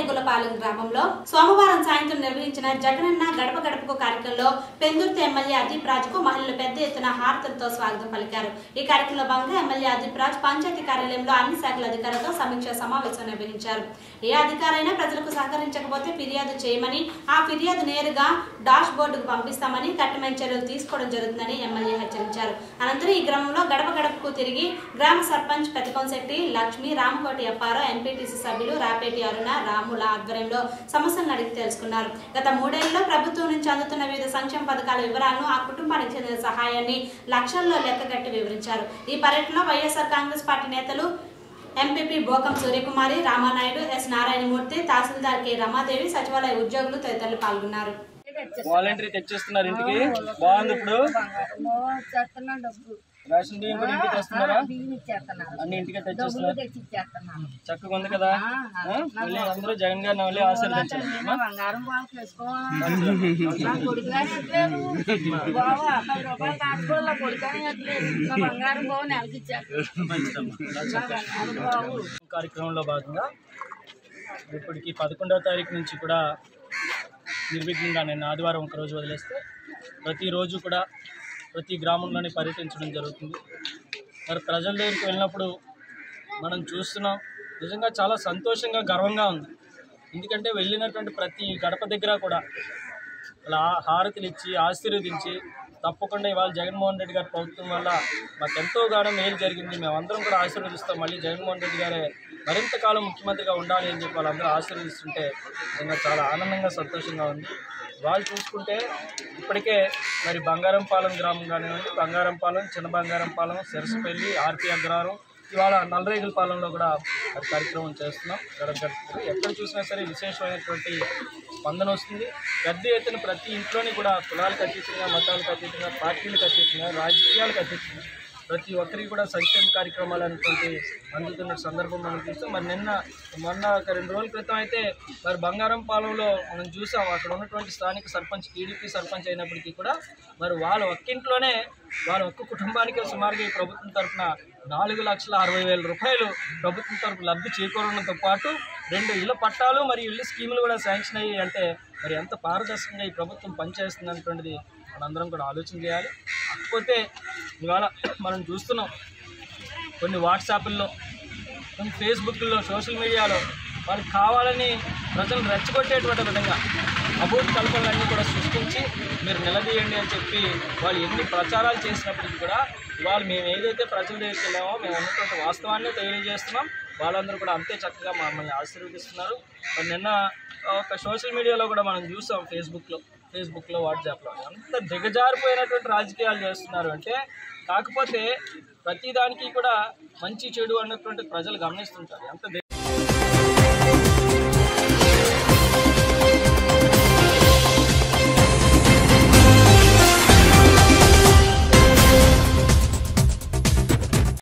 గుల్లపాలెం గ్రామంలో సోమవారం సాయంత్రం నిర్వహించిన జగనన్న గడప గడపకు కార్యక్రమంలో పెందుర్తి ఎమ్మెల్యే అదీప్ రాజ్కు మహిళలు పెద్ద ఎత్తున హారతులతో స్వాగతం పలికారు ఈ కార్యక్రమంలో భాగంగా ఎమ్మెల్యే అదీప్ రాజ్ పంచాయతీ కార్యాలయంలో అన్ని శాఖల అధికారులతో సమీక్ష సమావేశం నిర్వహించారు ఏ అధికారైనా ప్రజలకు సహకరించకపోతే ఫిర్యాదు చేయమని ఆ ఫిర్యాదు నేరుగా డాష్ బోర్డుకు పంపిస్తామని కఠినమైన చర్యలు తీసుకోవడం జరుగుతుందని ఎమ్మెల్యే హెచ్చరించారు అనంతరం ఈ గ్రామంలో గడప గడపకు తిరిగి గ్రామ సర్పంచ్ పెతకంశెట్టి లక్ష్మి రామకోటి అప్పారావు ఎంపీటీసీ సభ్యులు రాపేటి అరుణ రాముల ఆధ్వర్యంలో సమస్యలను అడిగి తెలుసుకున్నారు గత మూడేళ్లలో ప్రభుత్వం నుంచి అందుతున్న వివిధ సంక్షేమ పథకాల వివరాలను ఆ కుటుంబానికి చెందిన సహాయాన్ని లక్షల్లో లెక్కగట్టి వివరించారు ఈ పర్యటనలో వైఎస్ఆర్ కాంగ్రెస్ పార్టీ నేతలు MPP Bokam Suryakumari Ramanaidu S Narayanamurthy tahsildar K Ramadevi సచివాలయ ఉద్యోగులు తదితరులు పాల్గొన్నారు వాలంటరీ తెచ్చేస్తున్నారు ఇంటికి బాగుంది ఇప్పుడు చేస్తున్నా డబ్బు రేషన్ బియ్యం కూడా ఇంటికి తెస్తున్నారా బియ్యం ఇచ్చేస్తున్నారు అన్ని ఇంటికి డబ్బులు తెచ్చేస్తున్నారు తెచ్చి ఇచ్చేస్తున్నాను చక్కగా ఉంది కదా ఆ? మళ్ళీ అందరూ జగన్ గారిని మళ్ళీ ఆశీర్వదించారు నా బంగారం బాగా చేసుకోవాలి నా కొడుకుగానే ఎట్లేదు బావా పది రూపాయలు కాసుకోవాలి కొడుకుగానే ఎట్లేదు నా బంగారం బావ నెలకి ఇచ్చారు నా బంగారం బావు కార్యక్రమంలో భాగంగా ఇప్పటికి పదకొండవ తారీఖు నుంచి కూడా నిర్విఘ్నంగా నేను ఆదివారం ఒక రోజు వదిలేస్తే ప్రతిరోజు కూడా ప్రతి గ్రామంలోనే పర్యటించడం జరుగుతుంది మరి ప్రజల దగ్గరికి వెళ్ళినప్పుడు మనం చూస్తున్నాం నిజంగా చాలా సంతోషంగా గర్వంగా ఉంది ఎందుకంటే వెళ్ళినటువంటి ప్రతి గడప దగ్గర కూడా అలా హారతులు ఇచ్చి ఆశీర్వదించి తప్పకుండా ఇవాళ జగన్మోహన్ రెడ్డి గారి ప్రభుత్వం వల్ల మాకు ఎంతో గానం మేలు జరిగింది మేమందరం కూడా ఆశీర్వదిస్తాం మళ్ళీ జగన్మోహన్ రెడ్డి గారే మరింత కాలం ముఖ్యమంత్రిగా ఉండాలి అని చెప్పి వాళ్ళందరూ ఆశీర్వదిస్తుంటే నిజంగా చాలా ఆనందంగా సంతోషంగా ఉంది వాళ్ళు చూసుకుంటే ఇప్పటికే మరి బంగారంపాలెం గ్రామం కానివ్వండి బంగారంపాలెం చిన్న బంగారంపాలెం సిరసపల్లి ఆర్పి అగ్రహారం ఇవాళ నల్లరేగులపాలెంలో కూడా అది కార్యక్రమం చేస్తున్నాం గడప గడపకు. ఎక్కడ చూసినా సరే విశేషమైనటువంటి స్పందన వస్తుంది పెద్ద ఎత్తున ప్రతి ఇంట్లోని కూడా కులాలకు అతీతంగా మతాలకు అతీతంగా పార్టీలకు అతీతంగా రాజకీయాలకు అతీతంగా ప్రతి ఒక్కరికి కూడా సంక్షేమ కార్యక్రమాలు అనేటువంటి అందుతున్న సందర్భం మనం చూస్తాం మరి నిన్న మొన్న ఒక రెండు రోజుల క్రితం అయితే మరి బంగారం పాలెంలో మనం చూసాం అక్కడ ఉన్నటువంటి స్థానిక సర్పంచ్ టీడీపీ సర్పంచ్ అయినప్పటికీ కూడా మరి వాళ్ళ ఒక్కింట్లోనే వాళ్ళ ఒక్క కుటుంబానికి సుమారుగా ఈ ప్రభుత్వం తరఫున నాలుగు లక్షల అరవై వేల రూపాయలు ప్రభుత్వం తరఫు లబ్ధి చేకూరడంతో పాటు రెండు ఇళ్ల పట్టాలు మరియు ఇల్లు స్కీములు కూడా శాంక్షన్ అయ్యాయి అంటే మరి ఎంత పారదర్శకంగా ఈ ప్రభుత్వం పనిచేస్తుంది అనేటువంటిది మనందరం కూడా ఆలోచన చేయాలి కాకపోతే ఇవాళ మనం చూస్తున్నాం కొన్ని వాట్సాప్ల్లో కొన్ని ఫేస్బుక్లో సోషల్ మీడియాలో వాళ్ళకి కావాలని ప్రజలను రెచ్చగొట్టేటువంటి విధంగా అబోట్ కల్పనలన్నీ కూడా సృష్టించి మీరు నిలదీయండి అని చెప్పి వాళ్ళు ఎన్ని ప్రచారాలు చేసినప్పటికీ కూడా ఇవాళ మేము ఏదైతే ప్రజల దగ్గరికి వెళ్ళామో మేము ఉన్నటువంటి వాస్తవాన్ని తెలియజేస్తున్నాం వాళ్ళందరూ కూడా అంతే చక్కగా మమ్మల్ని ఆశీర్వదిస్తున్నారు మరి నిన్న ఒక సోషల్ మీడియాలో కూడా మనం చూసాం ఫేస్బుక్లో ఫేస్బుక్లో వాట్సాప్లో ఎంత దిగజారిపోయినటువంటి రాజకీయాలు చేస్తున్నారు అంటే కాకపోతే ప్రతిదానికి కూడా మంచి చెడు అన్నటువంటి ప్రజలు గమనిస్తుంటారు ఎంత